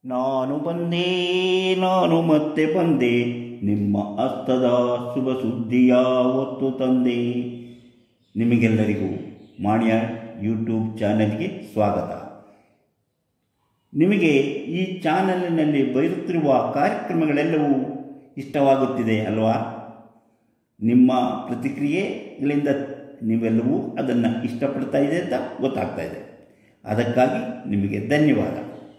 ನಾನು ಬಂದೆ ನಾನು ಮತ್ತೆ ಬಂದೆ ನಿಮ್ಮ ಹಸ್ತದ ಶುಭ ಸುದ್ದಿಯ ಹೊತ್ತು ತಂದೆ ನಿಮಗೆಲ್ಲರಿಗೂ ಮಾಣ್ಯ ಯೂಟ್ಯೂಬ್ ಚಾನೆಲ್ಗೆ ಸ್ವಾಗತ ನಿಮಗೆ ಈ ಚಾನಲಿನಲ್ಲಿ ಬರುತ್ತಿರುವ ಕಾರ್ಯಕ್ರಮಗಳೆಲ್ಲವೂ ಇಷ್ಟವಾಗುತ್ತಿದೆ ಅಲ್ವಾ ನಿಮ್ಮ ಪ್ರತಿಕ್ರಿಯೆಗಳಿಂದ ನೀವೆಲ್ಲವೂ ಅದನ್ನು ಇಷ್ಟಪಡ್ತಾ ಇದೆ ಅಂತ ಗೊತ್ತಾಗ್ತಾ ಇದೆ ಅದಕ್ಕಾಗಿ ನಿಮಗೆ ಧನ್ಯವಾದ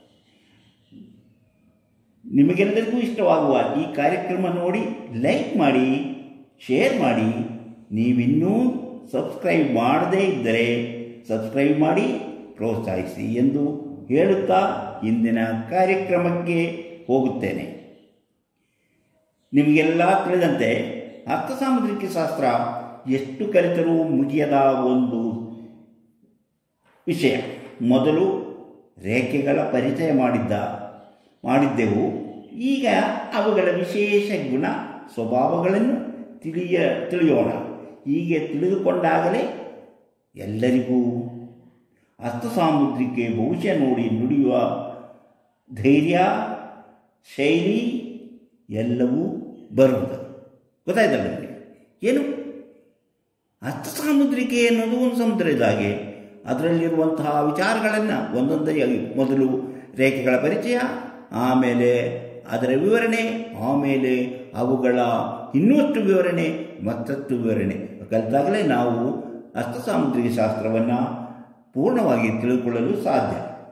ನಿಮಗೆಲ್ಲರಿಗೂ ಇಷ್ಟವಾಗುವ ಈ ಕಾರ್ಯಕ್ರಮ ನೋಡಿ ಲೈಕ್ ಮಾಡಿ ಶೇರ್ ಮಾಡಿ ನೀವಿನ್ನೂ ಸಬ್ಸ್ಕ್ರೈಬ್ ಮಾಡದೇ ಇದ್ದರೆ ಸಬ್ಸ್ಕ್ರೈಬ್ ಮಾಡಿ ಪ್ರೋತ್ಸಾಹಿಸಿ ಎಂದು ಹೇಳುತ್ತಾ ಇಂದಿನ ಕಾರ್ಯಕ್ರಮಕ್ಕೆ ಹೋಗುತ್ತೇನೆ ನಿಮಗೆಲ್ಲ ತಿಳಿದಂತೆ ಅರ್ಥ ಸಾಮುದ್ರಿಕ ಶಾಸ್ತ್ರ ಎಷ್ಟು ಕಲಿತರೂ ಮುಗಿಯದ ಒಂದು ವಿಷಯ ಮೊದಲು ರೇಖೆಗಳ ಪರಿಚಯ ಮಾಡಿದ್ದ ಮಾಡಿದ್ದೆವು ಈಗ ಅವುಗಳ ವಿಶೇಷ ಗುಣ ಸ್ವಭಾವಗಳನ್ನು ತಿಳಿಯ ತಿಳಿಯೋಣ ಹೀಗೆ ತಿಳಿದುಕೊಂಡಾಗಲೇ ಎಲ್ಲರಿಗೂ ಅರ್ಥ ಸಾಮುದ್ರಿಕೆ ಭವಿಷ್ಯ ನೋಡಿ ನುಡಿಯುವ ಧೈರ್ಯ ಶೈಲಿ ಎಲ್ಲವೂ ಬರುವುದು ಗೊತ್ತಾಯ್ತಲ್ಲ ನಿಮಗೆ ಏನು ಅರ್ಥ ಸಾಮುದ್ರಿಕೆ ಅನ್ನೋದು ಒಂದು ಸಮುದ್ರ ಇದ್ದಾಗೆ ಅದರಲ್ಲಿರುವಂತಹ ವಿಚಾರಗಳನ್ನು ಒಂದೊಂದಾಗಿ ಮೊದಲು ರೇಖೆಗಳ ಪರಿಚಯ ಆಮೇಲೆ ಅದರ ವಿವರಣೆ ಆಮೇಲೆ ಅವುಗಳ ಇನ್ನಷ್ಟು ವಿವರಣೆ ಮತ್ತಷ್ಟು ವಿವರಣೆ ಕಲಿತಾಗಲೇ ನಾವು ಅರ್ಥ ಸಾಮುದ್ರಿಕ ಶಾಸ್ತ್ರವನ್ನು ಪೂರ್ಣವಾಗಿ ತಿಳಿದುಕೊಳ್ಳಲು ಸಾಧ್ಯ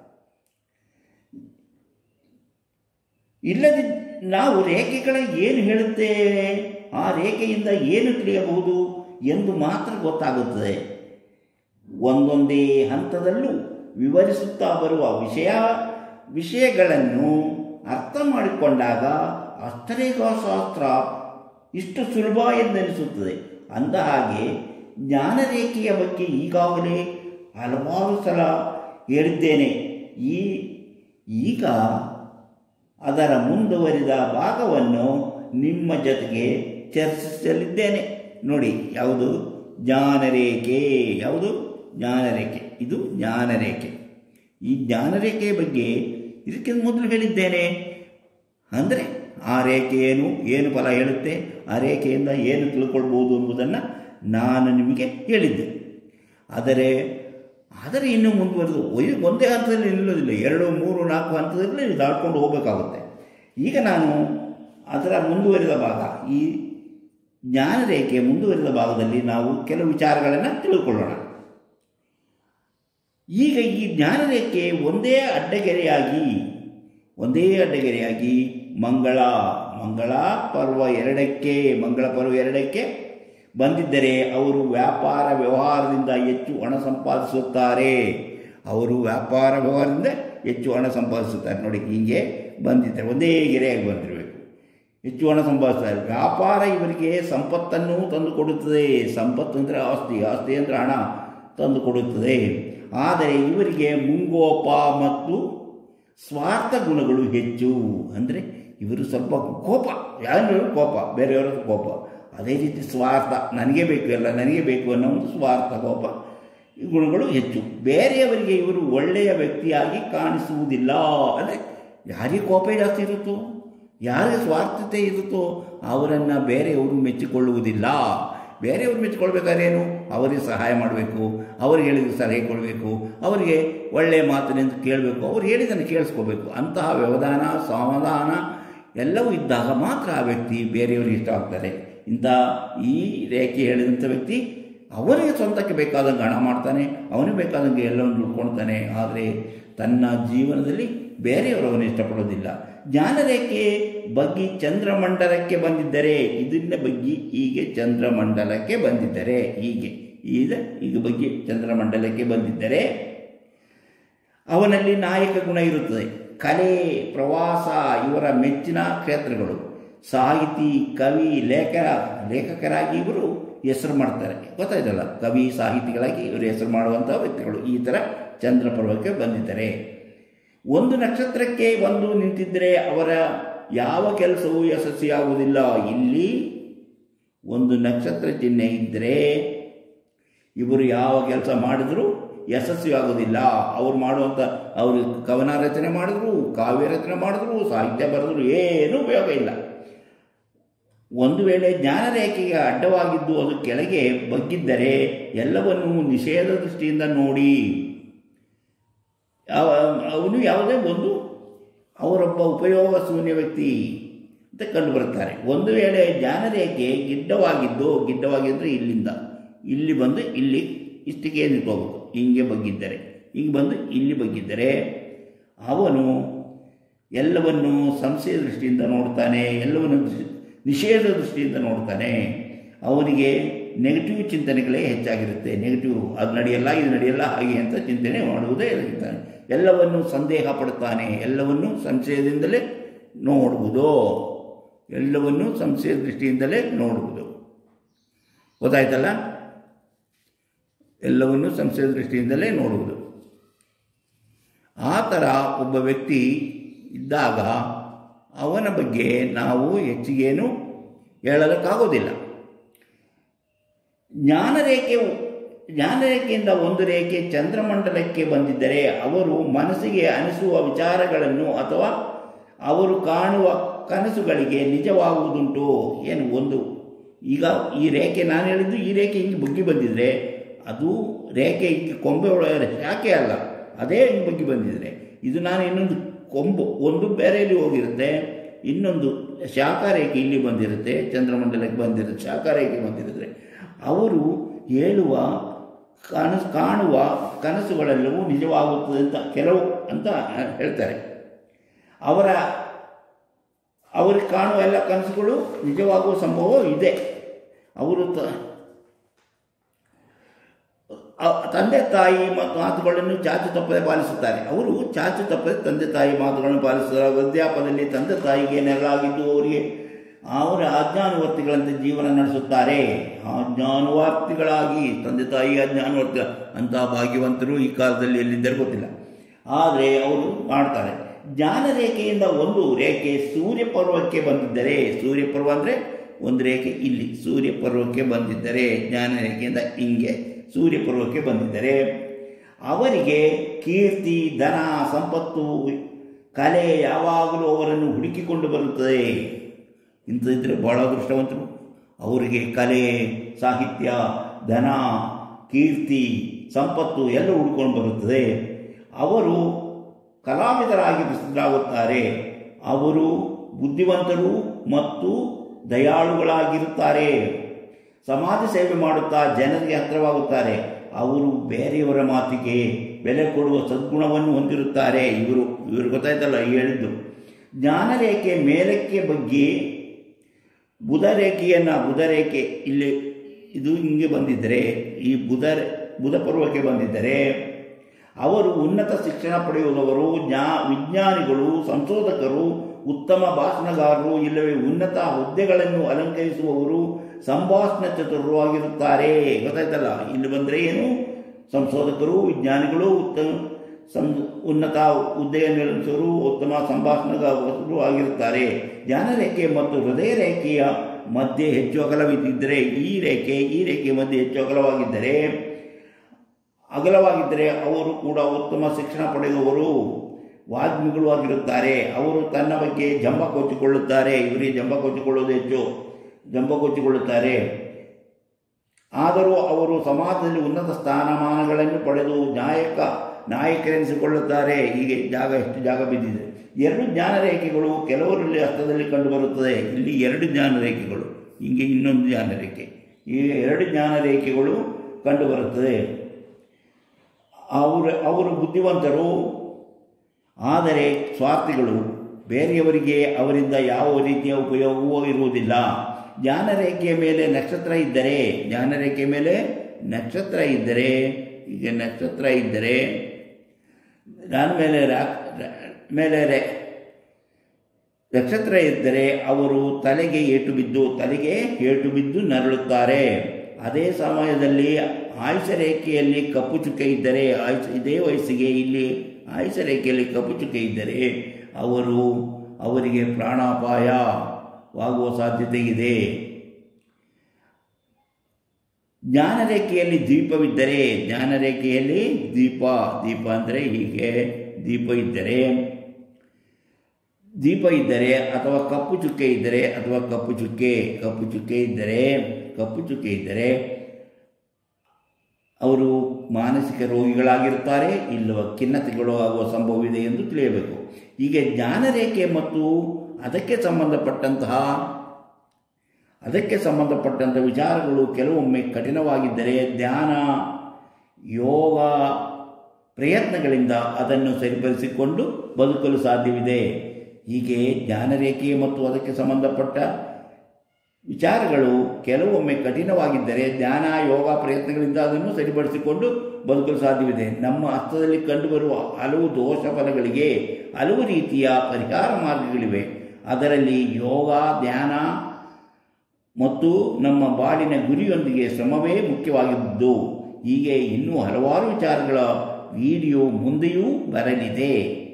ಇಲ್ಲದ ನಾವು ರೇಖೆಗಳ ಏನು ಹೇಳುತ್ತೇವೆ ಆ ರೇಖೆಯಿಂದ ಏನು ತಿಳಿಯಬಹುದು ಎಂದು ಮಾತ್ರ ಗೊತ್ತಾಗುತ್ತದೆ ಒಂದೊಂದೇ ಹಂತದಲ್ಲೂ ವಿವರಿಸುತ್ತಾ ಬರುವ ವಿಷಯ ವಿಷಯಗಳನ್ನು ಅರ್ಥ ಮಾಡಿಕೊಂಡಾಗ ಹಸ್ತರೇಖಾಶಾಸ್ತ್ರ ಇಷ್ಟು ಸುಲಭ ಎಂದೆನಿಸುತ್ತದೆ ಅಂದ ಹಾಗೆ ಜ್ಞಾನರೇಖೆಯ ಬಗ್ಗೆ ಈಗಾಗಲೇ ಹಲವಾರು ಸಲ ಹೇಳಿದ್ದೇನೆ ಈ ಈಗ ಅದರ ಮುಂದುವರಿದ ಭಾಗವನ್ನು ನಿಮ್ಮ ಜೊತೆಗೆ ಚರ್ಚಿಸಲಿದ್ದೇನೆ ನೋಡಿ ಯಾವುದು ಜ್ಞಾನರೇಖೆ ಯಾವುದು ಜ್ಞಾನರೇಖೆ ಇದು ಜ್ಞಾನರೇಖೆ ಈ ಜ್ಞಾನರೇಖೆಯ ಬಗ್ಗೆ ಇದಕ್ಕಿಂತ ಮೊದಲು ಹೇಳಿದ್ದೇನೆ ಅಂದರೆ ಆ ರೇಖೆ ಏನು ಏನು ಫಲ ಹೇಳುತ್ತೆ ಆ ರೇಖೆಯಿಂದ ಏನು ತಿಳ್ಕೊಳ್ಬೋದು ಎಂಬುದನ್ನು ನಾನು ನಿಮಗೆ ಹೇಳಿದ್ದೆ ಆದರೆ ಆದರೆ ಇನ್ನೂ ಮುಂದುವರೆದು ಒಂದೇ ಹಂತದಲ್ಲಿ ನಿಲ್ಲೋದಿಲ್ಲ ಎರಡು ಮೂರು ನಾಲ್ಕು ಹಂತದಲ್ಲಿ ದಾಟ್ಕೊಂಡು ಹೋಗಬೇಕಾಗುತ್ತೆ ಈಗ ನಾನು ಅದರ ಮುಂದುವರಿದ ಭಾಗ ಈ ಜ್ಞಾನರೇಖೆ ಮುಂದುವರಿದ ಭಾಗದಲ್ಲಿ ನಾವು ಕೆಲವು ವಿಚಾರಗಳನ್ನು ತಿಳಿದುಕೊಳ್ಳೋಣ ಈಗ ಈ ಜ್ಞಾನರೇಖೆ ಒಂದೇ ಅಡ್ಡಗೆರೆಯಾಗಿ ಒಂದೇ ಅಡ್ಡಗೆರೆಯಾಗಿ ಮಂಗಳ ಮಂಗಳ ಪರ್ವ ಎರಡಕ್ಕೆ ಮಂಗಳ ಪರ್ವ ಎರಡಕ್ಕೆ ಬಂದಿದ್ದರೆ ಅವರು ವ್ಯಾಪಾರ ವ್ಯವಹಾರದಿಂದ ಹೆಚ್ಚು ಹಣ ಸಂಪಾದಿಸುತ್ತಾರೆ ಅವರು ವ್ಯಾಪಾರ ವ್ಯವಹಾರದಿಂದ ಹೆಚ್ಚು ಹಣ ಸಂಪಾದಿಸುತ್ತಾರೆ ನೋಡಿ ಹೀಗೆ ಬಂದಿದ್ದಾರೆ ಒಂದೇ ಗೆರೆಯಾಗಿ ಬಂದಿರಬೇಕು ಹೆಚ್ಚು ಹಣ ಸಂಪಾದಿಸ್ತಾರೆ ವ್ಯಾಪಾರ ಇವರಿಗೆ ಸಂಪತ್ತನ್ನು ತಂದು ಕೊಡುತ್ತದೆ ಸಂಪತ್ತು ಅಂದರೆ ಆಸ್ತಿ ಆಸ್ತಿ ಅಂದರೆ ಹಣ ತಂದು ಕೊಡುತ್ತದೆ ಆದರೆ ಇವರಿಗೆ ಮುಂಗೋಪ ಮತ್ತು ಸ್ವಾರ್ಥ ಗುಣಗಳು ಹೆಚ್ಚು ಅಂದರೆ ಇವರು ಸ್ವಲ್ಪ ಕೋಪ ಯಾರು ಕೋಪ ಬೇರೆಯವರ ಕೋಪ ಅದೇ ರೀತಿ ಸ್ವಾರ್ಥ ನನಗೆ ಬೇಕು ಎಲ್ಲ ನನಗೆ ಬೇಕು ಅನ್ನೋ ಒಂದು ಸ್ವಾರ್ಥ ಕೋಪ ಈ ಗುಣಗಳು ಹೆಚ್ಚು ಬೇರೆಯವರಿಗೆ ಇವರು ಒಳ್ಳೆಯ ವ್ಯಕ್ತಿಯಾಗಿ ಕಾಣಿಸುವುದಿಲ್ಲ ಅಂದರೆ ಯಾರಿಗೆ ಕೋಪ ಜಾಸ್ತಿ ಇರುತ್ತೋ ಯಾರಿಗೆ ಸ್ವಾರ್ಥತೆ ಇರುತ್ತೋ ಅವರನ್ನು ಬೇರೆಯವರು ಮೆಚ್ಚಿಕೊಳ್ಳುವುದಿಲ್ಲ ಬೇರೆಯವರು ಮೆಚ್ಚಿಕೊಳ್ಬೇಕಾದ್ರೆ ಏನು ಅವರಿಗೆ ಸಹಾಯ ಮಾಡಬೇಕು ಅವ್ರಿಗೆ ಹೇಳಿದ ಸಲಹೆ ಕೊಡಬೇಕು ಅವರಿಗೆ ಒಳ್ಳೆಯ ಮಾತಿನಿಂದ ಕೇಳಬೇಕು ಅವ್ರು ಹೇಳಿದ್ದನ್ನು ಕೇಳಿಸ್ಕೋಬೇಕು ಅಂತಹ ವ್ಯವಧಾನ ಸಮಾಧಾನ ಎಲ್ಲವೂ ಇದ್ದಾಗ ಮಾತ್ರ ಆ ವ್ಯಕ್ತಿ ಬೇರೆಯವರಿಗೆ ಇಷ್ಟ ಆಗ್ತಾರೆ ಇಂಥ ಈ ರೇಖೆ ಹೇಳಿದಂಥ ವ್ಯಕ್ತಿ ಅವನಿಗೆ ಸ್ವಂತಕ್ಕೆ ಬೇಕಾದಂಗೆ ಹಣ ಮಾಡ್ತಾನೆ ಅವನಿಗೆ ಬೇಕಾದಂಗೆ ಎಲ್ಲವನ್ನು ದುಡ್ಕೊಳ್ತಾನೆ ಆದರೆ ತನ್ನ ಜೀವನದಲ್ಲಿ ಬೇರೆಯವರವನು ಇಷ್ಟಪಡೋದಿಲ್ಲ ಜ್ಞಾನರೇಖೆ ಬಗ್ಗಿ ಚಂದ್ರಮಂಡಲಕ್ಕೆ ಬಂದಿದ್ದರೆ ಇದನ್ನ ಬಗ್ಗಿ ಹೀಗೆ ಚಂದ್ರಮಂಡಲಕ್ಕೆ ಬಂದಿದ್ದರೆ ಹೀಗೆ ಈಗ ಈಗ ಬಗ್ಗೆ ಚಂದ್ರಮಂಡಲಕ್ಕೆ ಬಂದಿದ್ದರೆ ಅವನಲ್ಲಿ ನಾಯಕ ಗುಣ ಇರುತ್ತದೆ ಕಲೆ ಪ್ರವಾಸ ಇವರ ಮೆಚ್ಚಿನ ಕ್ಷೇತ್ರಗಳು ಸಾಹಿತಿ ಕವಿ ಲೇಖ ಲೇಖಕರಾಗಿ ಇವರು ಹೆಸರು ಮಾಡ್ತಾರೆ ಗೊತ್ತಾಯ್ತಲ್ಲ ಕವಿ ಸಾಹಿತಿಗಳಾಗಿ ಇವರು ಹೆಸರು ಮಾಡುವಂಥ ವ್ಯಕ್ತಿಗಳು ಈ ಥರ ಚಂದ್ರಪರ್ವಕ್ಕೆ ಬಂದಿದ್ದಾರೆ ಒಂದು ನಕ್ಷತ್ರಕ್ಕೆ ಒಂದು ನಿಂತಿದ್ದರೆ ಅವರ ಯಾವ ಕೆಲಸವೂ ಯಶಸ್ವಿಯಾಗುವುದಿಲ್ಲ ಇಲ್ಲಿ ಒಂದು ನಕ್ಷತ್ರ ಚಿಹ್ನೆ ಇದ್ದರೆ ಇವರು ಯಾವ ಕೆಲಸ ಮಾಡಿದರೂ ಯಶಸ್ವಿ ಆಗೋದಿಲ್ಲ ಅವ್ರು ಮಾಡುವಂಥ ಅವರು ಕವನ ರಚನೆ ಮಾಡಿದ್ರು ಕಾವ್ಯ ರಚನೆ ಮಾಡಿದ್ರು ಸಾಹಿತ್ಯ ಬರೆದ್ರು ಏನೂ ಉಪಯೋಗ ಇಲ್ಲ ಒಂದು ವೇಳೆ ಜ್ಞಾನರೇಖೆಗೆ ಅಡ್ಡವಾಗಿದ್ದು ಅದು ಕೆಳಗೆ ಬಗ್ಗಿದ್ದರೆ ಎಲ್ಲವನ್ನೂ ನಿಷೇಧ ದೃಷ್ಟಿಯಿಂದ ನೋಡಿ ಅವನು ಯಾವುದೇ ಒಂದು ಅವರೊಬ್ಬ ಉಪಯೋಗ ಶೂನ್ಯ ವ್ಯಕ್ತಿ ಅಂತ ಕಂಡುಬರುತ್ತಾರೆ ಒಂದು ವೇಳೆ ಜ್ಞಾನರೇಖೆ ಗಿಡ್ಡವಾಗಿದ್ದು ಗಿಡ್ಡವಾಗಿದ್ದರೆ ಇಲ್ಲಿಂದ ಇಲ್ಲಿ ಬಂದು ಇಲ್ಲಿ ಇಷ್ಟಿಗೆ ನಿಂತ್ಕೋಬೇಕು ಹಿಂಗೆ ಬಗ್ಗಿದ್ದರೆ ಹಿಂಗೆ ಬಂದು ಇಲ್ಲಿ ಬಗ್ಗಿದ್ದರೆ ಅವನು ಎಲ್ಲವನ್ನು ಸಂಶಯ ದೃಷ್ಟಿಯಿಂದ ನೋಡ್ತಾನೆ ಎಲ್ಲವನ್ನು ನಿಷೇಧ ದೃಷ್ಟಿಯಿಂದ ನೋಡ್ತಾನೆ ಅವನಿಗೆ ನೆಗೆಟಿವ್ ಚಿಂತನೆಗಳೇ ಹೆಚ್ಚಾಗಿರುತ್ತೆ ನೆಗೆಟಿವ್ ಅದು ನಡೆಯಲ್ಲ ಇದು ನಡೆಯಲ್ಲ ಹಾಗೆ ಅಂತ ಚಿಂತನೆ ಮಾಡುವುದೇ ಇರುತ್ತಾನೆ ಎಲ್ಲವನ್ನು ಸಂದೇಹ ಪಡ್ತಾನೆ ಎಲ್ಲವನ್ನು ಸಂಶಯದಿಂದಲೇ ನೋಡುವುದು ಎಲ್ಲವನ್ನು ಸಂಶಯ ದೃಷ್ಟಿಯಿಂದಲೇ ನೋಡುವುದು ಗೊತ್ತಾಯ್ತಲ್ಲ ಎಲ್ಲವನ್ನು ಸಂಶಯ ದೃಷ್ಟಿಯಿಂದಲೇ ನೋಡುವುದು ಆ ಥರ ಒಬ್ಬ ವ್ಯಕ್ತಿ ಇದ್ದಾಗ ಅವನ ಬಗ್ಗೆ ನಾವು ಹೆಚ್ಚಿಗೇನು ಹೇಳೋದಕ್ಕಾಗೋದಿಲ್ಲ ಜ್ಞಾನರೇಖೆ ಜ್ಞಾನರೇಖೆಯಿಂದ ಒಂದು ರೇಖೆ ಚಂದ್ರಮಂಡಲಕ್ಕೆ ಬಂದಿದ್ದರೆ ಅವರು ಮನಸ್ಸಿಗೆ ಅನಿಸುವ ವಿಚಾರಗಳನ್ನು ಅಥವಾ ಅವರು ಕಾಣುವ ಕನಸುಗಳಿಗೆ ನಿಜವಾಗುವುದುಂಟು ಏನು ಒಂದು ಈಗ ಈ ರೇಖೆ ನಾನು ಹೇಳಿದ್ದು ಈ ರೇಖೆ ಹಿಂಗೆ ಬಗ್ಗಿ ಬಂದಿದ್ರೆ ಅದು ರೇಖೆ ಹಿಂಗೆ ಕೊಂಬೆ ಒಳಗಡೆ ಶಾಖೆ ಅಲ್ಲ ಅದೇ ಹಿಂಗೆ ಬಗ್ಗಿ ಬಂದಿದ್ರೆ ಇದು ನಾನು ಇನ್ನೊಂದು ಕೊಂಬು ಒಂದು ಬೇರೆಯಲ್ಲಿ ಹೋಗಿರುತ್ತೆ ಇನ್ನೊಂದು ಶಾಖ ರೇಖೆ ಇಲ್ಲಿ ಬಂದಿರುತ್ತೆ ಚಂದ್ರಮಂಡಲಕ್ಕೆ ಬಂದಿರುತ್ತೆ ಶಾಖ ರೇಖೆ ಬಂದಿರುತ್ತೆ ಅವರು ಹೇಳುವ ಕನಸು ಕಾಣುವ ಕನಸುಗಳೆಲ್ಲವೂ ನಿಜವಾಗುತ್ತದೆ ಅಂತ ಕೆಲವು ಅಂತ ಹೇಳ್ತಾರೆ ಅವರ ಅವ್ರಿಗೆ ಕಾಣುವ ಎಲ್ಲ ಕನಸುಗಳು ನಿಜವಾಗುವ ಸಂಭವ ಇದೆ ಅವರು ತ ತಂದೆ ತಾಯಿ ಮತ್ತು ಮಾತುಗಳನ್ನು ಚಾಚು ತಪ್ಪದೆ ಪಾಲಿಸುತ್ತಾರೆ ಅವರು ಚಾಚು ತಪ್ಪದೆ ತಂದೆ ತಾಯಿ ಮಾತುಗಳನ್ನು ಪಾಲಿಸುತ್ತಾರೆ ವೃದ್ಧಾಪದಲ್ಲಿ ತಂದೆ ತಾಯಿಗೆ ನೆರಳಾಗಿದ್ದು ಅವರಿಗೆ ಅವರ ಅಜ್ಞಾನುವರ್ತಿಗಳಂತೆ ಜೀವನ ನಡೆಸುತ್ತಾರೆ ಅಜ್ಞಾನುವರ್ತಿಗಳಾಗಿ ತಂದೆ ತಾಯಿ ಅಜ್ಞಾನುವರ್ತಿ ಅಂತಹ ಭಾಗ್ಯವಂತರು ಈ ಕಾಲದಲ್ಲಿ ಎಲ್ಲಿದ್ದರೆ ಗೊತ್ತಿಲ್ಲ ಆದರೆ ಅವರು ಮಾಡ್ತಾರೆ ಜ್ಞಾನರೇಖೆಯಿಂದ ಒಂದು ರೇಖೆ ಸೂರ್ಯ ಪರ್ವಕ್ಕೆ ಬಂದಿದ್ದರೆ ಸೂರ್ಯ ಪರ್ವ ಅಂದರೆ ಒಂದು ರೇಖೆ ಇಲ್ಲಿ ಸೂರ್ಯ ಪರ್ವಕ್ಕೆ ಬಂದಿದ್ದರೆ ಜ್ಞಾನರೇಖೆಯಿಂದ ಹಿಂಗೆ ಸೂರ್ಯ ಪರ್ವಕ್ಕೆ ಬಂದಿದ್ದರೆ ಅವರಿಗೆ ಕೀರ್ತಿ ಧನ ಸಂಪತ್ತು ಕಲೆ ಯಾವಾಗಲೂ ಅವರನ್ನು ಹುಡುಕಿಕೊಂಡು ಬರುತ್ತದೆ ಇಂಥದ್ದಿದ್ರೆ ಭಾಳ ಅದೃಷ್ಟವಂತರು ಅವರಿಗೆ ಕಲೆ ಸಾಹಿತ್ಯ ಧನ ಕೀರ್ತಿ ಸಂಪತ್ತು ಎಲ್ಲ ಹುಡ್ಕೊಂಡು ಬರುತ್ತದೆ ಅವರು ಕಲಾವಿದರಾಗಿ ಪ್ರಸಿದ್ಧರಾಗುತ್ತಾರೆ ಅವರು ಬುದ್ಧಿವಂತರು ಮತ್ತು ದಯಾಳುಗಳಾಗಿರುತ್ತಾರೆ ಸಮಾಜ ಸೇವೆ ಮಾಡುತ್ತಾ ಜನರಿಗೆ ಹತ್ತಿರವಾಗುತ್ತಾರೆ ಅವರು ಬೇರೆಯವರ ಮಾತಿಗೆ ಬೆಲೆ ಕೊಡುವ ಸದ್ಗುಣವನ್ನು ಹೊಂದಿರುತ್ತಾರೆ ಇವರು ಇವರು ಗೊತ್ತಾಯ್ತಲ್ಲ ಹೇಳಿದ್ದು ಜ್ಞಾನರೇಖೆ ಮೇಲಕ್ಕೆ ಬಗ್ಗೆ ಬುಧ ರೇಖೆಯನ್ನು ಬುಧ ರೇಖೆ ಇಲ್ಲಿ ಇದು ಹಿಂಗೆ ಬಂದಿದ್ದರೆ ಈ ಬುಧ ಬುಧ ಪರ್ವಕ್ಕೆ ಬಂದಿದ್ದರೆ ಅವರು ಉನ್ನತ ಶಿಕ್ಷಣ ಪಡೆಯುವವರು ಜ್ಞಾ ವಿಜ್ಞಾನಿಗಳು ಸಂಶೋಧಕರು ಉತ್ತಮ ಭಾಷಣಗಾರರು ಇಲ್ಲವೇ ಉನ್ನತ ಹುದ್ದೆಗಳನ್ನು ಅಲಂಕರಿಸುವವರು ಸಂಭಾಷಣ ಚತುರರು ಆಗಿರುತ್ತಾರೆ ಗೊತ್ತಾಯ್ತಲ್ಲ ಇಲ್ಲಿ ಬಂದರೆ ಏನು ಸಂಶೋಧಕರು ವಿಜ್ಞಾನಿಗಳು ಉತ್ತಮ ಸಂ ಉನ್ನತ ಹುದ್ದೆಯನ್ನು ನಿರ್ಮಿಸುವರು ಉತ್ತಮ ಸಂಭಾಷಣಗಾರರು ಆಗಿರುತ್ತಾರೆ ಜ್ಞಾನರೇಖೆ ಮತ್ತು ಹೃದಯ ರೇಖೆಯ ಮಧ್ಯೆ ಹೆಚ್ಚು ಅಗಲವಿದ್ದರೆ ಈ ರೇಖೆ ಈ ರೇಖೆಯ ಮಧ್ಯೆ ಹೆಚ್ಚು ಅಗಲವಾಗಿದ್ದರೆ ಅಗಲವಾಗಿದ್ದರೆ ಅವರು ಕೂಡ ಉತ್ತಮ ಶಿಕ್ಷಣ ಪಡೆಯುವವರು ವಾಗ್ಮಿಗಳು ಆಗಿರುತ್ತಾರೆ ಅವರು ತನ್ನ ಬಗ್ಗೆ ಜಂಬ ಕೊಚ್ಚಿಕೊಳ್ಳುತ್ತಾರೆ ಇವರಿಗೆ ಜಂಬ ಕೊಚ್ಚಿಕೊಳ್ಳುವುದು ಹೆಚ್ಚು ಜಂಬ ಕೊಚ್ಚಿಕೊಳ್ಳುತ್ತಾರೆ ಆದರೂ ಅವರು ಸಮಾಜದಲ್ಲಿ ಉನ್ನತ ಸ್ಥಾನಮಾನಗಳನ್ನು ಪಡೆದು ನಾಯಕ ನಾಯಕರೆನಿಸಿಕೊಳ್ಳುತ್ತಾರೆ ಹೀಗೆ ಜಾಗ ಎಷ್ಟು ಜಾಗ ಬಿದ್ದಿದೆ ಎರಡು ಜ್ಞಾನರೇಖೆಗಳು ಕೆಲವರಲ್ಲಿ ಹಸ್ತದಲ್ಲಿ ಕಂಡುಬರುತ್ತದೆ ಇಲ್ಲಿ ಎರಡು ಜ್ಞಾನರೇಖೆಗಳು ಹೀಗೆ ಇನ್ನೊಂದು ಜ್ಞಾನರೇಖೆ ಈ ಎರಡು ಜ್ಞಾನರೇಖೆಗಳು ಕಂಡುಬರುತ್ತದೆ ಅವರು ಅವರು ಬುದ್ಧಿವಂತರು ಆದರೆ ಸ್ವಾರ್ಥಿಗಳು ಬೇರೆಯವರಿಗೆ ಅವರಿಂದ ಯಾವ ರೀತಿಯ ಉಪಯೋಗವೂ ಇರುವುದಿಲ್ಲ ಜ್ಞಾನರೇಖೆಯ ಮೇಲೆ ನಕ್ಷತ್ರ ಇದ್ದರೆ ಜ್ಞಾನರೇಖೆಯ ಮೇಲೆ ನಕ್ಷತ್ರ ಇದ್ದರೆ ಈಗ ನಕ್ಷತ್ರ ಇದ್ದರೆ ನಾನು ಮೇಲೆ ಮೇಲೆ ನಕ್ಷತ್ರ ಇದ್ದರೆ ಅವರು ತಲೆಗೆ ಏಟು ಬಿದ್ದು ತಲೆಗೆ ಏಟು ಬಿದ್ದು ನರಳುತ್ತಾರೆ ಅದೇ ಸಮಯದಲ್ಲಿ ಆಯುಷ ರೇಖೆಯಲ್ಲಿ ಕಪ್ಪು ಚುಕ್ಕೆ ಇದ್ದರೆ ಆಯುಷ ಇದೇ ವಯಸ್ಸಿಗೆ ಇಲ್ಲಿ ಆಯುಷ ರೇಖೆಯಲ್ಲಿ ಕಪ್ಪು ಚುಕ್ಕೆ ಇದ್ದರೆ ಅವರು ಅವರಿಗೆ ಪ್ರಾಣಾಪಾಯವಾಗುವ ಸಾಧ್ಯತೆ ಇದೆ ಜ್ಞಾನರೇಖೆಯಲ್ಲಿ ದೀಪವಿದ್ದರೆ ಜ್ಞಾನರೇಖೆಯಲ್ಲಿ ದೀಪ ದೀಪ ಅಂದರೆ ಹೀಗೆ ದೀಪ ಇದ್ದರೆ ದೀಪ ಇದ್ದರೆ ಅಥವಾ ಕಪ್ಪು ಚುಕ್ಕೆ ಇದ್ದರೆ ಅಥವಾ ಕಪ್ಪು ಚುಕ್ಕೆ ಕಪ್ಪು ಚುಕ್ಕೆ ಇದ್ದರೆ ಕಪ್ಪು ಚುಕ್ಕೆ ಇದ್ದರೆ ಅವರು ಮಾನಸಿಕ ರೋಗಿಗಳಾಗಿರುತ್ತಾರೆ ಇಲ್ಲವ ಖಿನ್ನತೆಗಳು ಆಗುವ ಸಂಭವವಿದೆ ಎಂದು ತಿಳಿಯಬೇಕು ಹೀಗೆ ಜ್ಞಾನರೇಖೆ ಮತ್ತು ಅದಕ್ಕೆ ಸಂಬಂಧಪಟ್ಟಂತಹ ಅದಕ್ಕೆ ಸಂಬಂಧಪಟ್ಟಂಥ ವಿಚಾರಗಳು ಕೆಲವೊಮ್ಮೆ ಕಠಿಣವಾಗಿದ್ದರೆ ಧ್ಯಾನ ಯೋಗ ಪ್ರಯತ್ನಗಳಿಂದ ಅದನ್ನು ಸರಿಪಡಿಸಿಕೊಂಡು ಬದುಕಲು ಸಾಧ್ಯವಿದೆ ಹೀಗೆ ಜ್ಞಾನರೇಖೆ ಮತ್ತು ಅದಕ್ಕೆ ಸಂಬಂಧಪಟ್ಟ ವಿಚಾರಗಳು ಕೆಲವೊಮ್ಮೆ ಕಠಿಣವಾಗಿದ್ದರೆ ಧ್ಯಾನ ಯೋಗ ಪ್ರಯತ್ನಗಳಿಂದ ಅದನ್ನು ಸರಿಪಡಿಸಿಕೊಂಡು ಬದುಕಲು ಸಾಧ್ಯವಿದೆ ನಮ್ಮ ಹಸ್ತದಲ್ಲಿ ಕಂಡುಬರುವ ಹಲವು ದೋಷ ಫಲಗಳಿಗೆ ಹಲವು ರೀತಿಯ ಪರಿಹಾರ ಮಾರ್ಗಗಳಿವೆ ಅದರಲ್ಲಿ ಯೋಗ ಧ್ಯಾನ ಮತ್ತು ನಮ್ಮ ಬಾಳಿನ ಗುರಿಯೊಂದಿಗೆ ಶ್ರಮವೇ ಮುಖ್ಯವಾಗಿದ್ದು ಹೀಗೆ ಇನ್ನೂ ಹಲವಾರು ವಿಚಾರಗಳ ವಿಡಿಯೋ ಮುಂದೆಯೂ ಬರಲಿದೆ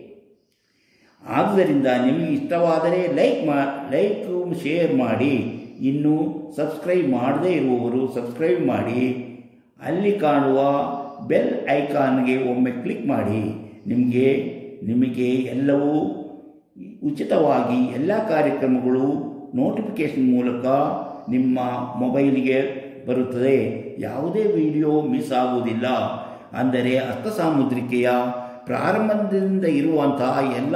ಆದ್ದರಿಂದ ನಿಮಗೆ ಇಷ್ಟವಾದರೆ ಲೈಕ್ ಮಾ ಲೈಕ್ ಶೇರ್ ಮಾಡಿ ಇನ್ನು ಸಬ್ಸ್ಕ್ರೈಬ್ ಮಾಡದೇ ಇರುವವರು ಸಬ್ಸ್ಕ್ರೈಬ್ ಮಾಡಿ ಅಲ್ಲಿ ಕಾಣುವ ಬೆಲ್ ಐಕಾನ್ಗೆ ಒಮ್ಮೆ ಕ್ಲಿಕ್ ಮಾಡಿ ನಿಮಗೆ ನಿಮಗೆ ಎಲ್ಲವೂ ಉಚಿತವಾಗಿ ಎಲ್ಲ ಕಾರ್ಯಕ್ರಮಗಳು ನೋಟಿಫಿಕೇಷನ್ ಮೂಲಕ ನಿಮ್ಮ ಮೊಬೈಲಿಗೆ ಬರುತ್ತದೆ ಯಾವುದೇ ವಿಡಿಯೋ ಮಿಸ್ ಆಗುವುದಿಲ್ಲ ಅಂದರೆ ಅರ್ಥ ಸಾಮುದ್ರಿಕೆಯ ಪ್ರಾರಂಭದಿಂದ ಇರುವಂತಹ ಎಲ್ಲ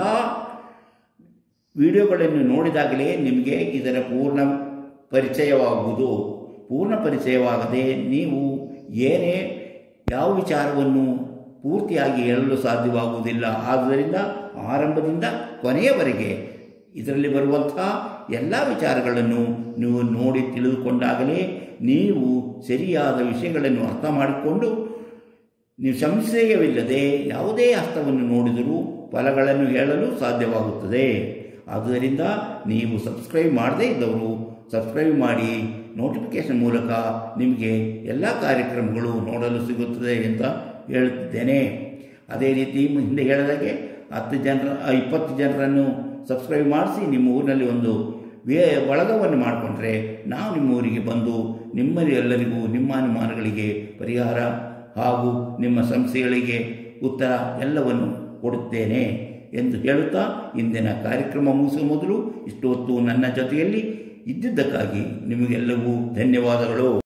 ವಿಡಿಯೋಗಳನ್ನು ನೋಡಿದಾಗಲೇ ನಿಮಗೆ ಇದರ ಪೂರ್ಣ ಪರಿಚಯವಾಗುವುದು ಪೂರ್ಣ ಪರಿಚಯವಾಗದೆ ನೀವು ಏನೇ ಯಾವ ವಿಚಾರವನ್ನು ಪೂರ್ತಿಯಾಗಿ ಹೇಳಲು ಸಾಧ್ಯವಾಗುವುದಿಲ್ಲ ಆದ್ದರಿಂದ ಆರಂಭದಿಂದ ಕೊನೆಯವರೆಗೆ ಇದರಲ್ಲಿ ಬರುವಂತಹ ಎಲ್ಲ ವಿಚಾರಗಳನ್ನು ನೀವು ನೋಡಿ ತಿಳಿದುಕೊಂಡಾಗಲೇ ನೀವು ಸರಿಯಾದ ವಿಷಯಗಳನ್ನು ಅರ್ಥ ಮಾಡಿಕೊಂಡು ನೀವು ಸಂಶಯವಿಲ್ಲದೆ ಯಾವುದೇ ಹಸ್ತವನ್ನು ನೋಡಿದರೂ ಫಲಗಳನ್ನು ಹೇಳಲು ಸಾಧ್ಯವಾಗುತ್ತದೆ ಆದ್ದರಿಂದ ನೀವು ಸಬ್ಸ್ಕ್ರೈಬ್ ಮಾಡದೇ ಇದ್ದವರು ಸಬ್ಸ್ಕ್ರೈಬ್ ಮಾಡಿ ನೋಟಿಫಿಕೇಷನ್ ಮೂಲಕ ನಿಮಗೆ ಎಲ್ಲ ಕಾರ್ಯಕ್ರಮಗಳು ನೋಡಲು ಸಿಗುತ್ತದೆ ಅಂತ ಹೇಳುತ್ತಿದ್ದೇನೆ ಅದೇ ರೀತಿ ಹಿಂದೆ ಹೇಳಿದಾಗೆ ಹತ್ತು ಜನರ ಇಪ್ಪತ್ತು ಜನರನ್ನು ಸಬ್ಸ್ಕ್ರೈಬ್ ಮಾಡಿಸಿ ನಿಮ್ಮ ಊರಿನಲ್ಲಿ ಒಂದು ವೇ ಬಳಗವನ್ನು ಮಾಡಿಕೊಂಡ್ರೆ ನಾವು ನಿಮ್ಮ ಊರಿಗೆ ಬಂದು ನಿಮ್ಮಲ್ಲಿ ಎಲ್ಲರಿಗೂ ನಿಮ್ಮ ಅನುಮಾನಗಳಿಗೆ ಪರಿಹಾರ ಹಾಗೂ ನಿಮ್ಮ ಸಂಸ್ಥೆಗಳಿಗೆ ಉತ್ತರ ಎಲ್ಲವನ್ನು ಕೊಡುತ್ತೇನೆ ಎಂದು ಹೇಳುತ್ತಾ ಇಂದಿನ ಕಾರ್ಯಕ್ರಮ ಮುಗಿಸುವ ಮೊದಲು ಇಷ್ಟು ಹೊತ್ತು ನನ್ನ ಜೊತೆಯಲ್ಲಿ ಇದ್ದಿದ್ದಕ್ಕಾಗಿ ನಿಮಗೆಲ್ಲವೂ ಧನ್ಯವಾದಗಳು